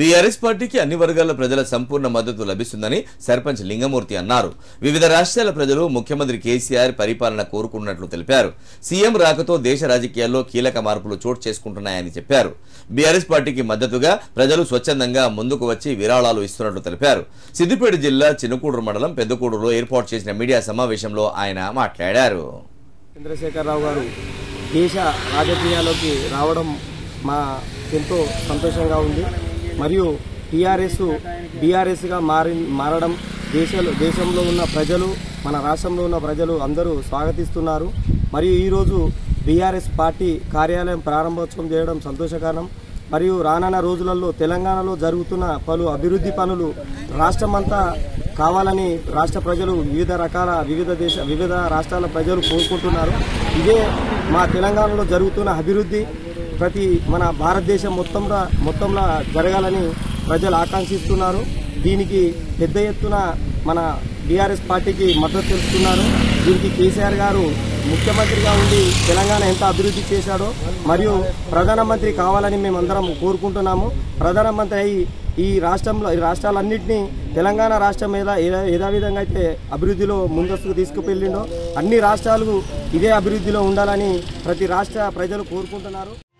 BRS పార్టీకి అన్ని వర్గాల ప్రజల సంపూర్ణ మద్దతు లభిస్తుందని సర్పంచ్ లింగమూర్తి అన్నారు వివిధ రాష్ట్రాల ప్రజలు ముఖ్యమంత్రి కేసీఆర్ పరిపాలన కోరుకున్నట్లు తెలిపారు సీఎం రాకతో దేశ రాజకీయాల్లో కీలక మార్పులు చోటు చేసుకుంటున్నాయని చెప్పారు బీఆర్ఎస్ పార్టీకి మద్దతుగా ప్రజలు స్వచ్ఛందంగా ముందుకు వచ్చి విరాళాలు ఇస్తున్నట్లు తెలిపారు సిద్దిపేట జిల్లా చిన్నకూడూరు మండలం పెద్దకూడూరులో ఏర్పాటు చేసిన మీడియా సమావేశంలో ఆయన మాట్లాడారు చంద్రశేఖరరావు గారు దేశ రాజకీయాల్లోకి రావడం మా ఎంతో సంతోషంగా ఉంది మరియు టీఆర్ఎస్ బీఆర్ఎస్గా మారి మారడం దేశంలో దేశంలో ఉన్న ప్రజలు మన రాష్ట్రంలో ఉన్న ప్రజలు అందరూ స్వాగతిస్తున్నారు మరియు ఈరోజు బీఆర్ఎస్ పార్టీ కార్యాలయం ప్రారంభోత్సవం చేయడం సంతోషకరం మరియు రానున్న రోజులలో తెలంగాణలో జరుగుతున్న పలు అభివృద్ధి పనులు రాష్ట్రమంతా కావాలని రాష్ట్ర ప్రజలు వివిధ రకాల వివిధ దేశ వివిధ రాష్ట్రాల ప్రజలు కోరుకుంటున్నారు ఇదే మా తెలంగాణలో జరుగుతున్న అభివృద్ధి ప్రతి మన భారతదేశం మొత్తంలో మొత్తంలో జరగాలని ప్రజలు ఆకాంక్షిస్తున్నారు దీనికి పెద్ద ఎత్తున మన బీఆర్ఎస్ పార్టీకి మద్దతు తెలుపుతున్నారు దీనికి కేసీఆర్ గారు ముఖ్యమంత్రిగా ఉండి తెలంగాణ ఎంత అభివృద్ధి చేశాడో మరియు ప్రధానమంత్రి కావాలని మేమందరం కోరుకుంటున్నాము ప్రధానమంత్రి అయి ఈ రాష్ట్రంలో ఈ రాష్ట్రాలన్నింటినీ తెలంగాణ రాష్ట్రం మీద ఏ- ఏదా విధంగా అయితే అభివృద్ధిలో ముందస్తుకు తీసుకువెళ్ళిండో అన్ని రాష్ట్రాలు ఇదే అభివృద్ధిలో ఉండాలని ప్రతి రాష్ట్ర ప్రజలు కోరుకుంటున్నారు